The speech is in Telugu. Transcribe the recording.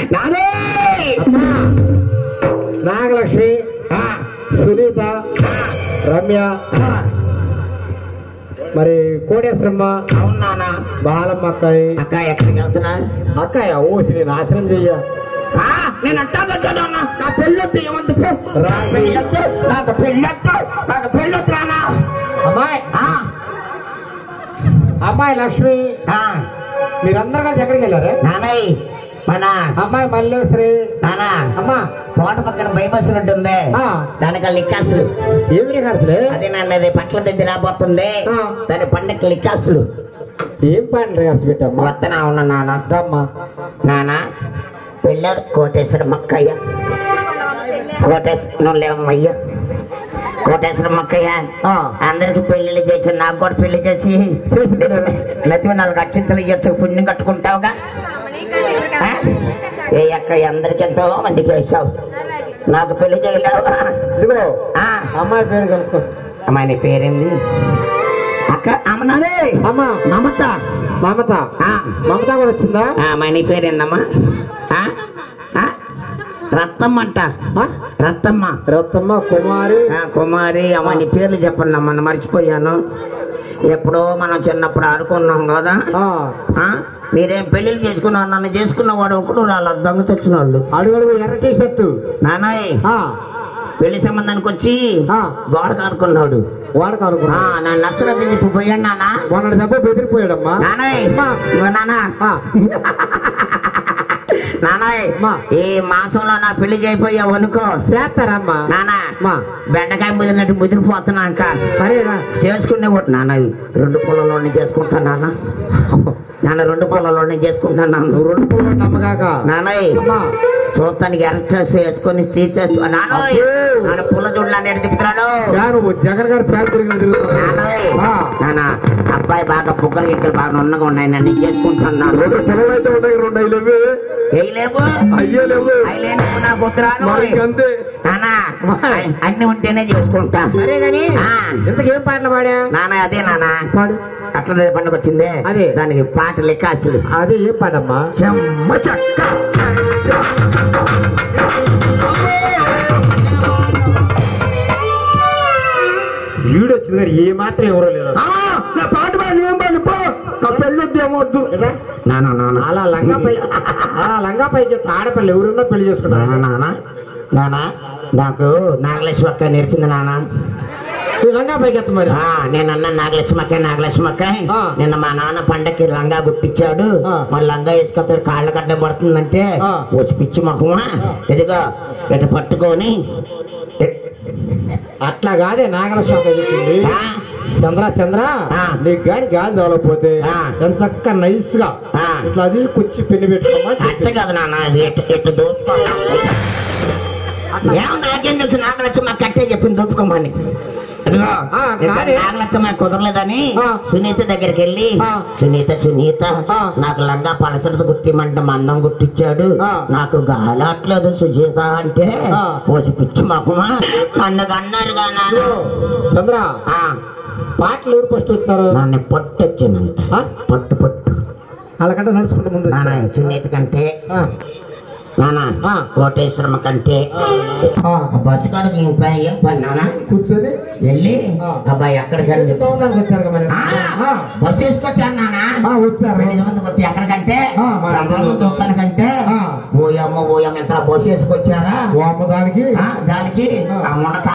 నాదే అమ్మా నాగలక్ష్మి ఆ, సునీత రమ్య ఆ, మరి కోటేశ్వరమ్మ అవును నాన్న బాలమ్మ అక్కయ్య అక్క ఎక్కడికి వెళ్తున్నా అక్కయ్య ఓసి నేను నాశనం చెయ్య ఆ, నేను అట్టా కట్టాను అన్న నా పెళ్ళొద్దు ఏమొద్దు పో. రా. పెళ్ళొద్దు నాకు పెళ్ళొద్దు నాకు పెళ్ళొద్దు రానా అమ్మాయి ఆ, అమ్మాయి లక్ష్మి ఆ, మీరందరూ కలిసి ఎక్కడికి వెళ్ళారు నానయ్ మన అమ్మాయి మల్లేశ్వరి నాన్న అమ్మా తోట పక్కన బైబస్ ఉంటుంది ఆ. దానికి లిక్కాసులు ఏమి రిహార్సలే అదే నాన్న రేపు పట్ల దగ్గర రాబోతుంది ఆ. దాని పండగ లిక్కాసులు ఏం పని రిహార్స్ పెట్టమ్మా వత్తనా ఉన్నా నాన్న అమ్మా నాన్న పిల్లలు కోటేశ్వర మక్కయ్య కోటేశ్వరం లేవమ్మయ్య కోటేశ్వర మక్కయ్య ఆ. అందరికి పెళ్లిళ్ళు చేసి నాకు కూడా పెళ్లి చేసి నచ్చిన నాలుగు అచ్చింతలు ఇవ్వచ్చు పుణ్యం కట్టుకుంటావుగా ఆ? ఏ అక్క అందరికి ఎంతో మందికి వేసావు నాకు పెళ్లి చేయలేవా ఇదిగో ఆ, అమ్మాయి పేరు కలుపుకో అమ్మాయి నీ పేరేంది అక్క అమ్మనాదే అమ్మా మమత మమత ఆ. మమత కూడా వచ్చిందా ఆ, అమ్మాయి నీ పేరేందమ్మా ఆ? ఆ? రత్తమ్మ అంట ఆ? రత్తమ్మ రత్తమ్మ కుమారి ఆ, కుమారి అమ్మ నీ పేర్లు చెప్పండి అమ్మ నేను మర్చిపోయాను ఎప్పుడో మనం చిన్నప్పుడు ఆడుకున్నాం కదా ఆ, ఆ? మీరేం పెళ్లిళ్ళు చేసుకున్నారు నన్ను చేసుకున్న వాడు ఒకడు రాళ్ళ దొంగ తెచ్చిన వాళ్ళు అడుగడుగు ఎర్ర టీ షర్టు నానాయ్ ఆ, పెళ్లి సంబంధానికి వచ్చి ఆ. గోడ కారుకున్నాడు వాడకు ఆ, అనుకున్నా నా నచ్చలేదని చెప్పి పోయాడు నానా మొన్నటి దెబ్బ బెదిరిపోయాడమ్మా నానాయ్ అమ్మా. నానా ఆ, నానాయ్ అమ్మా. ఈ మాసంలో నా పెళ్లి చేయిపోయావు అనుకో చేస్తారమ్మా నానా అమ్మా బెండకాయ ముదిరినట్టు ముదిరిపోతున్నాక సరేనా చేసుకునే ఒకటి నాన్న ఇవి రెండు పొలంలోనే చేసుకుంటా నాన్న నాన్న రెండు పొలంలోనే చేసుకుంటాను నాన్న నువ్వు రెండు పూలు నమ్మగాక నాన్నయ్ అమ్మా చూస్తానికి ఎర్ర డ్రెస్ వేసుకొని తీర్చచ్చు నాన్న అబ్బో. నాన్న పుల్ల చూడలాన్ని ఎడ తిప్పుతున్నాడు యా నువ్వు జగన్ గారి ప్యాన్ తిరిగిన తిరుగుతున్నావు నాన్నయ్ ఆ. నాన్న అబ్బాయి బాగా బుగ్గలు గిక్కలు బాగా నున్నగా ఉన్నాయి నన్ను చేసుకుంటాను నాన్న రెండు పొలం అయితే ఉన్నాయి రెండు అయ్యలేవు వేయలేవు అయ్యలేవు అయిలేను నా బుద్ధరాను మరి అంతే నాన్న అన్ని ఉంటేనే చేసుకుంటా సరే గాని ఆ. ఇంతకేం పాటలు పాడా నాన్న అదే నాన్న పాడు అట్లా పండుగ వచ్చిందే అదే. దానికి పాట లెక్కాసులు అదే ఏం పాటమ్మా చెమ్మ చెక్క ఈడొచ్చింది కానీ ఏ మాత్రం ఎవరో లేదు నా పాట పాడి ఏం పాడి పో నా పెళ్ళొద్దు ఏమొద్దు కదా? నానా నానా అలా లంగా పైకి అలా లంగా పైకి ఎత్తే ఆడపిల్ల ఎవరున్నా పెళ్లి చేసుకుంటారు నానా నానా నాకు నాగలక్ష్మి అక్క నేర్పింది నానా ఈ లంగా పైకి ఎత్త మరి ఆ, నేను అన్న నాగలక్ష్మి అక్క నాగలక్ష్మి అక్క ఆ. నిన్న మా నాన్న పండక్కి లంగా గుట్టించాడు ఆ. మరి లంగా వేసుకొస్తాడు కాళ్ళ కట్ట పడుతుందంటే ఆ. వచ్చి పిచ్చి మొహమా ఇదిగో ఇటు పట్టుకొని ఇ- అట్లా కాదే నాగలక్ష్మి అక్క చెప్పింది ఆ, చంద్ర చంద్ర ఆ. నీకు గాని గాలి తోలకపోతే ఆ. ఎంత చక్క నైస్ గా ఆ. ఇట్లా అది కుచ్చి పెళ్లి పెట్టుకోమా అట్ట కాదు నాన్న అది ఎటు ఎటు దూపుకో ఏమో నాకేం తెలుసు నాగలక్ష్మి అక్క అట్టే చెప్పింది దూపుకోమని ఇదిగో, ఆ, ఇక్కడ కానీ- నాగలక్ష్మి కుదరలేదని ఆ. సునీత దగ్గరికి వెళ్ళి ఆ. సునీత సునీత ఆ. నాకు లంగా పలసడది కుట్టిమంటే మందం కుట్టించాడు ఆ. నాకు గాలట్లేదు సుజీత అంటే ఆ. పోసి పిచ్చి మొహమా పండుగ అన్నారు నాన్న చంద్ర ఆ, పాటలు ఎవరు ఫస్ట్ వచ్చారు నన్ను పట్టు వచ్చిందంట ఆ? పట్టు పట్టు వాళ్ళకంటే నడుచుకుంటూ ముందు నాన్న సునీత కంటే ఆ. నాన్న ఆ. కోటేశ్వరమ్మ కంటే ఆ. ఆ బస్సు కాడకి ఏం పని ఏం పని నాన్న కూర్చొని వెళ్ళి ఆ. అబ్బాయి ఎక్కడికి వెళ్ళి సౌందానికి వచ్చారు కదా మరి ఆ, ఆ. బస్సు వేసుకొచ్చాను నాన్న ఆ, వచ్చారు పెళ్లి సంబంధం వచ్చి ఎక్కడికంటే ఆ, మరి. సంబంధం చూడటానికంటే ఆ. ఓయమ్మ ఓయమ్మ ఎంత బస్సు వేసుకొచ్చారా ఓ అమ్మ దానికి ఆ, దానికి ఆ. ఆ మునక